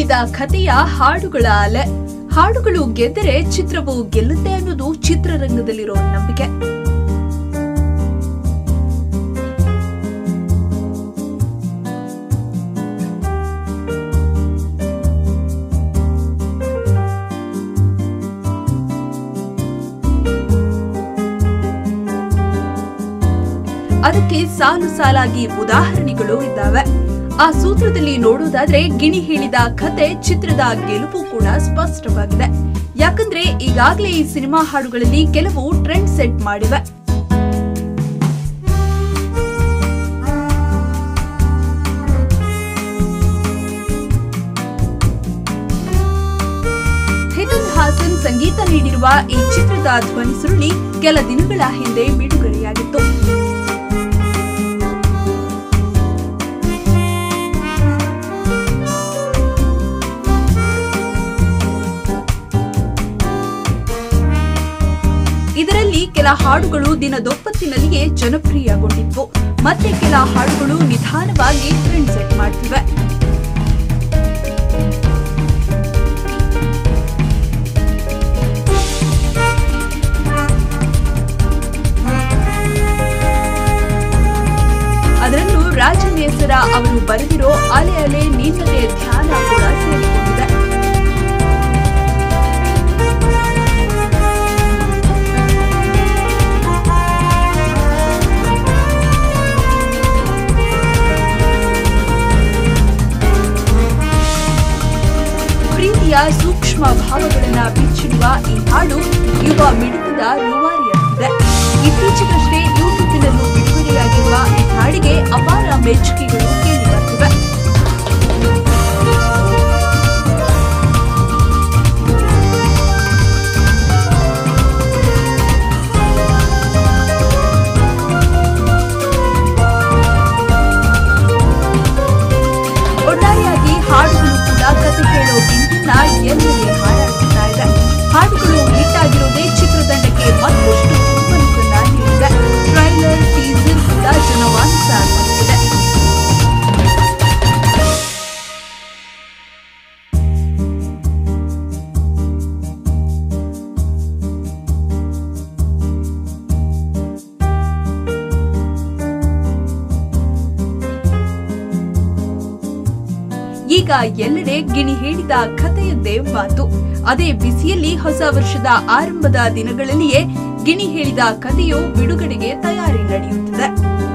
ಹೇಳಿದ ಕಥೆಯ ಹಾಡುಗಳ ಅಲೆ ಹಾಡುಗಳು ಗೆದ್ದರೆ ಚಿತ್ರವು ಗೆಲ್ಲುತ್ತೆ ಅನ್ನೋದು ಚಿತ್ರರಂಗದಲ್ಲಿರೋ ನಂಬಿಕೆ ಅದಕ್ಕೆ ಸಾಲು ಸಾಲಾಗಿ ಉದಾಹರಣೆಗಳು ಇದ್ದಾವೆ ಆ ಸೂತ್ರದಲ್ಲಿ ನೋಡೋದಾದ್ರೆ ಗಿಣಿ ಹೇಳಿದ ಕತೆ ಚಿತ್ರದ ಗೆಲುವು ಕೂಡ ಸ್ಪಷ್ಟವಾಗಿದೆ ಯಾಕಂದ್ರೆ ಈಗಾಗಲೇ ಈ ಸಿನಿಮಾ ಹಾಡುಗಳಲ್ಲಿ ಕೆಲವು ಟ್ರೆಂಡ್ ಸೆಟ್ ಮಾಡಿವೆ ಹಿತನ್ ಹಾಸನ್ ಸಂಗೀತ ನೀಡಿರುವ ಈ ಚಿತ್ರದ ಧ್ವನಿ ಸುರುಳಿ ಕೆಲ ದಿನಗಳ ಹಿಂದೆ ಬಿಡುಗಡೆಯಾಗಿತ್ತು ಇದರಲ್ಲಿ ಕೆಲ ಹಾಡುಗಳು ದಿನದೊಪ್ಪತ್ತಿನಲ್ಲಿಯೇ ಜನಪ್ರಿಯಗೊಂಡಿದ್ವು ಮತ್ತೆ ಕೆಲ ಹಾಡುಗಳು ನಿಧಾನವಾಗಿ ಟ್ರೆಂಡ್ ಸೆಟ್ ಮಾಡ್ತಿವೆ ಅದರಲ್ಲೂ ರಾಜ ನೇಸರ ಅವರು ಬರೆದಿರೋ ಅಲೆ ಅಲೆ ನಿನ್ನದೇ ಧ್ಯಾನ ಕೂಡ ಸೇರಿಕೊಂಡಿದೆ ಪ್ರೀತಿಯ ಸೂಕ್ಷ್ಮ ಭಾವಗಳನ್ನ ಬಿಚ್ಚಿಡುವ ಈ ಹಾಡು ಯುವ ಮಿಡಿತದ ರೂವಾರಿಯಾಗಿದೆ ಇತ್ತೀಚೆಗಷ್ಟೇ ಯೂಟ್ಯೂಬಿನಲ್ಲೂ ಬಿಡುಗಡೆಯಾಗಿರುವ ಈ ಹಾಡಿಗೆ ಅಪಾರ ಮೆಚ್ಚುಗೆಗಳು ಕೇಳಿ ಬರ್ತಿವೆ ಒಟ್ಟಾರೆಯಾಗಿ ಹಾಡುಗಳು ಕೂಡ ಕತೆ ಹೇಳೋ ಇಂದಿನ ಎಲ್ಲೆಡೆ ಹಾರಾಡ್ತಾ ಇದೆ ಹಾಡುಗಳು ಹಿಟ್ ಆಗಿರೋದೇ ಚಿತ್ರತಂಡಕ್ಕೆ ಮತ್ತಷ್ಟು ಹುಮ್ಮಸ್ಸನ್ನ ನೀಡಿದೆ ಟ್ರೈಲರ್ ಟೀಸರ್ ಕೂಡ ಜನಮಾನಸ ತಲುಪಿದೆ ಈಗ ಎಲ್ಲೆಡೆ ಗಿಣಿ ಹೇಳಿದ ಕಥೆಯದ್ದೇ ಮಾತು ಅದೇ ಬಿಸಿಯಲ್ಲಿ ಹೊಸ ವರ್ಷದ ಆರಂಭದ ದಿನಗಳಲ್ಲಿಯೇ ಗಿಣಿ ಹೇಳಿದ ಕಥೆಯು ಬಿಡುಗಡೆಗೆ ತಯಾರಿ ನಡೆಯುತ್ತಿದೆ